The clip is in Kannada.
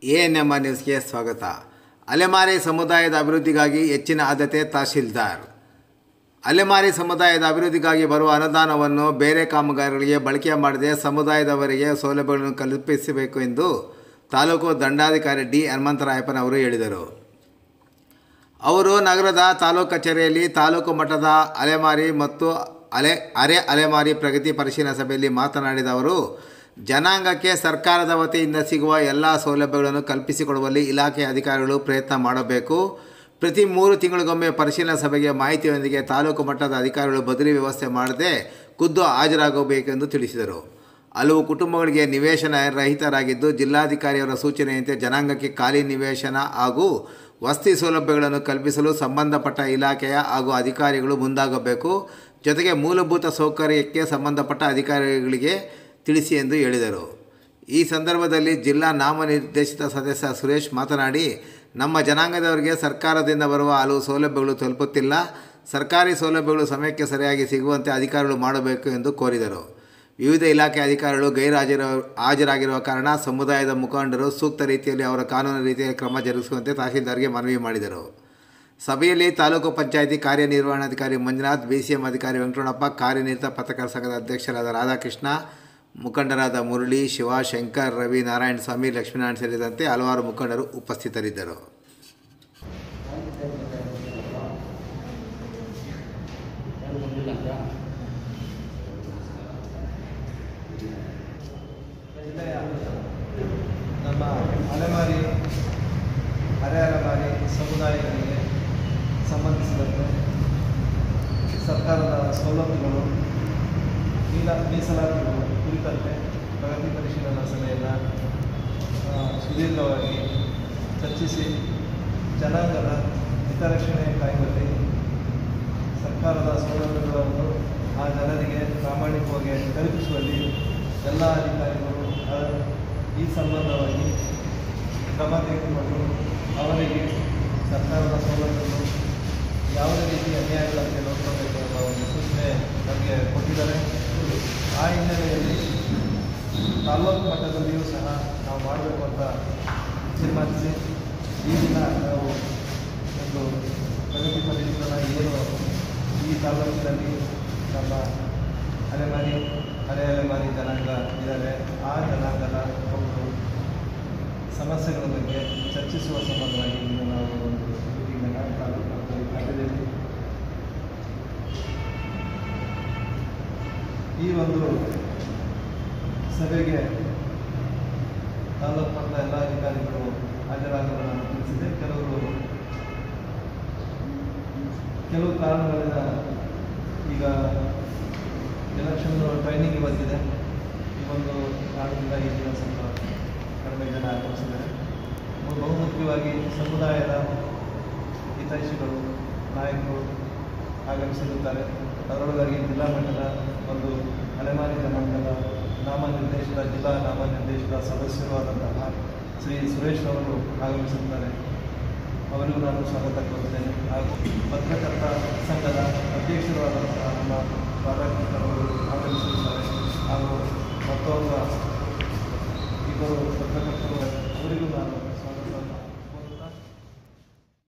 ಎ ಎನ್ ಎಂ ಆರ್ ನ್ಯೂಸ್ಗೆ ಸ್ವಾಗತ ಅಲೆಮಾರಿ ಸಮುದಾಯದ ಅಭಿವೃದ್ಧಿಗಾಗಿ ಹೆಚ್ಚಿನ ಆದ್ಯತೆ ತಹಶೀಲ್ದಾರ್ ಅಲೆಮಾರಿ ಸಮುದಾಯದ ಅಭಿವೃದ್ಧಿಗಾಗಿ ಬರುವ ಅನುದಾನವನ್ನು ಬೇರೆ ಕಾಮಗಾರಿಗಳಿಗೆ ಬಳಕೆ ಮಾಡದೆ ಸಮುದಾಯದವರಿಗೆ ಸೌಲಭ್ಯಗಳನ್ನು ಕಲ್ಪಿಸಬೇಕು ಎಂದು ತಾಲೂಕು ದಂಡಾಧಿಕಾರಿ ಡಿ ಹನುಮಂತರಾಯಪ್ಪನವರು ಹೇಳಿದರು ಅವರು ನಗರದ ತಾಲೂಕು ಕಚೇರಿಯಲ್ಲಿ ತಾಲೂಕು ಮಟ್ಟದ ಅಲೆಮಾರಿ ಮತ್ತು ಅಲೆ ಅರೆ ಅಲೆಮಾರಿ ಪ್ರಗತಿ ಪರಿಶೀಲನಾ ಸಭೆಯಲ್ಲಿ ಮಾತನಾಡಿದ ಅವರು ಜನಾಂಗಕ್ಕೆ ಸರ್ಕಾರದ ವತಿಯಿಂದ ಸಿಗುವ ಎಲ್ಲ ಸೌಲಭ್ಯಗಳನ್ನು ಕಲ್ಪಿಸಿಕೊಡುವಲ್ಲಿ ಇಲಾಖೆ ಅಧಿಕಾರಿಗಳು ಪ್ರಯತ್ನ ಮಾಡಬೇಕು ಪ್ರತಿ ಮೂರು ತಿಂಗಳಿಗೊಮ್ಮೆ ಪರಿಶೀಲನಾ ಸಭೆಗೆ ಮಾಹಿತಿಯೊಂದಿಗೆ ತಾಲೂಕು ಮಟ್ಟದ ಅಧಿಕಾರಿಗಳು ಬದಲಿ ವ್ಯವಸ್ಥೆ ಮಾಡದೆ ಖುದ್ದು ಹಾಜರಾಗಬೇಕೆಂದು ತಿಳಿಸಿದರು ಹಲವು ಕುಟುಂಬಗಳಿಗೆ ನಿವೇಶನ ರಹಿತರಾಗಿದ್ದು ಜಿಲ್ಲಾಧಿಕಾರಿಯವರ ಸೂಚನೆಯಂತೆ ಜನಾಂಗಕ್ಕೆ ಖಾಲಿ ನಿವೇಶನ ಹಾಗೂ ವಸತಿ ಸೌಲಭ್ಯಗಳನ್ನು ಕಲ್ಪಿಸಲು ಸಂಬಂಧಪಟ್ಟ ಇಲಾಖೆಯ ಹಾಗೂ ಅಧಿಕಾರಿಗಳು ಮುಂದಾಗಬೇಕು ಜೊತೆಗೆ ಮೂಲಭೂತ ಸೌಕರ್ಯಕ್ಕೆ ಸಂಬಂಧಪಟ್ಟ ಅಧಿಕಾರಿಗಳಿಗೆ ತಿಳಿಸಿ ಎಂದು ಹೇಳಿದರು ಈ ಸಂದರ್ಭದಲ್ಲಿ ಜಿಲ್ಲಾ ನಾಮನಿರ್ದೇಶಿತ ಸದಸ್ಯ ಸುರೇಶ್ ಮಾತನಾಡಿ ನಮ್ಮ ಜನಾಂಗದವರಿಗೆ ಸರ್ಕಾರದಿಂದ ಬರುವ ಹಲವು ಸೌಲಭ್ಯಗಳು ತಲುಪುತ್ತಿಲ್ಲ ಸರ್ಕಾರಿ ಸೌಲಭ್ಯಗಳು ಸಮಯಕ್ಕೆ ಸರಿಯಾಗಿ ಸಿಗುವಂತೆ ಅಧಿಕಾರಿಗಳು ಮಾಡಬೇಕು ಎಂದು ಕೋರಿದರು ವಿವಿಧ ಇಲಾಖೆ ಅಧಿಕಾರಿಗಳು ಗೈರಾಜರ ಹಾಜರಾಗಿರುವ ಕಾರಣ ಸಮುದಾಯದ ಮುಖಂಡರು ಸೂಕ್ತ ರೀತಿಯಲ್ಲಿ ಅವರ ಕಾನೂನು ರೀತಿಯಲ್ಲಿ ಕ್ರಮ ಜರುಗಿಸುವಂತೆ ತಹಶೀಲ್ದಾರ್ಗೆ ಮನವಿ ಮಾಡಿದರು ಸಭೆಯಲ್ಲಿ ತಾಲೂಕು ಪಂಚಾಯಿತಿ ಕಾರ್ಯನಿರ್ವಹಣಾಧಿಕಾರಿ ಮಂಜುನಾಥ್ ಬಿ ಸಿ ಎಂ ಅಧಿಕಾರಿ ವೆಂಕಟರಮಣಪ್ಪ ಕಾರ್ಯನಿರತ ಪತ್ರಕರ್ತರ ಸಂಘದ ಅಧ್ಯಕ್ಷರಾದ ರಾಧಾಕೃಷ್ಣ ಮುಖಂಡರಾದ ಮುರಳಿ ಶಿವ ಶಂಕರ್ ರವಿ ನಾರಾಯಣ ಸ್ವಾಮಿ ಲಕ್ಷ್ಮೀನಾರಾಯಣ ಸೇರಿದಂತೆ ಹಲವಾರು ಮುಖಂಡರು ಉಪಸ್ಥಿತರಿದ್ದರು ಜಿಲ್ಲೆಯ ನಮ್ಮ ಅಲೆಮಾರಿ ಅರೆ ಅಲೆಮಾರಿ ಸಮುದಾಯಗಳಿಗೆ ಸಂಬಂಧಿಸಿದಂತೆ ಸರ್ಕಾರದ ಸೌಲಭ್ಯಗಳು ಮೀಲ ಮೀಸಲಾತಿಗಳು ಕುರಿತಂತೆ ಪ್ರಗತಿ ಪರಿಶೀಲನಾ ಸಭೆಯನ್ನು ಆ, ಸುದೀರ್ಘವಾಗಿ ಚರ್ಚಿಸಿ ಜನಾಂಗದ ಹಿತರಕ್ಷಣೆ ಕಾಯುವಲ್ಲಿ ಸರ್ಕಾರದ ಸೌಲಭ್ಯಗಳನ್ನು ಆ ಜನರಿಗೆ ಪ್ರಾಮಾಣಿಕವಾಗಿ ತಲುಪಿಸುವಲ್ಲಿ ಎಲ್ಲ ಅಧಿಕಾರಿಗಳು ಆ, ಈ ಸಂಬಂಧವಾಗಿ ಕ್ರಮ ತೆಗೆದುಕೊಂಡು ಅವರಿಗೆ ಸರ್ಕಾರದ ಸೌಲಭ್ಯಗಳು ಯಾವುದೇ ರೀತಿ ಅನ್ಯಾಯಗಳಂತೆ ನೋಡ್ಕೋಬೇಕು ಅನ್ನೋ ಒಂದು ಸೂಚನೆ ನಮಗೆ ಕೊಟ್ಟಿದ್ದಾರೆ ಆ ಹಿನ್ನೆಲೆಯಲ್ಲಿ ತಾಲ್ಲೂಕು ಮಟ್ಟದಲ್ಲಿಯೂ ಸಹ ನಾವು ಮಾಡಬೇಕು ಅಂತ ತೀರ್ಮಾನಿಸಿ ಈ ದಿನ ನಾವು ಒಂದು ಪ್ರಗತಿ ಪರಿಶೀಲನಾ ಏನು ಈ ತಾಲ್ಲೂಕಿನಲ್ಲಿ ನಮ್ಮ ಅಲೆಮಾರಿ ಅರೆ ಅಲೆಮಾರಿ ಜನಾಂಗ ಇದ್ದಾರೆ ಆ ಜನಾಂಗದ ಒಂದು ಸಮಸ್ಯೆಗಳ ಬಗ್ಗೆ ಚರ್ಚಿಸುವ ಸಂಬಂಧವಾಗಿ ಇಂದು ನಾವು ಒಂದು ಮೀಟಿಂಗನ್ನು ತಾಲೂಕು ಮಟ್ಟದಲ್ಲಿ ಕರೆದಿದ್ದೇವೆ ಈ ಒಂದು ಸಭೆಗೆ ತಾಲೂಕು ಮಟ್ಟದ ಎಲ್ಲ ಅಧಿಕಾರಿಗಳು ಹಾಜರಾಗುವುದನ್ನು ತಿಳಿಸಿದೆ ಕೆಲವರು ಕೆಲವು ಕಾರಣಗಳಿಂದ ಈಗ ಎಲೆಕ್ಷನ್ ಟ್ರೈನಿಂಗ್ ಬಂದಿದೆ ಈ ಒಂದು ಕಾರಣದಿಂದ ಈ ದಿನ ಸ್ವಲ್ಪ ಕಡಿಮೆ ಜನ ಆಗಮಿಸಿದ್ದಾರೆ ಮು- ಬಹುಮುಖ್ಯವಾಗಿ ಸಮುದಾಯದ ಹಿತೈಷಿಗಳು ನಾಯಕರು ಆಗಮಿಸಿರುತ್ತಾರೆ ಅದರೊಳಗಾಗಿ ಜಿಲ್ಲಾ ಮಟ್ಟದ ಒಂದು ಅಲೆಮಾರಿ ಜನಾಂಗದ ನಾಮನಿರ್ದೇಶಿತ ಜಿಲ್ಲಾ ನಾಮನಿರ್ದೇಶಿತ ಸದಸ್ಯರು ಆದಂತಹ ಶ್ರೀ ಸುರೇಶ್ ಅವರು ಆಗಮಿಸುತ್ತಾರೆ ಅವರಿಗೂ ನಾನು ಸ್ವಾಗತ ಕೋರುತ್ತೇನೆ ಹಾಗೂ ಪತ್ರಕರ್ತ ಸಂಘದ ಅಧ್ಯಕ್ಷರು ಆದಂತಹ ನಮ್ಮ ರಾಧಾಕೃಷ್ಣರವರು ಆಗಮಿಸಿರುತ್ತಾರೆ ಹಾಗೂ ಮತ್ತೋರ್ವ ಇಬ್ಬರು ಪತ್ರಕರ್ತರು ಅವರಿಗೂ ನಾನು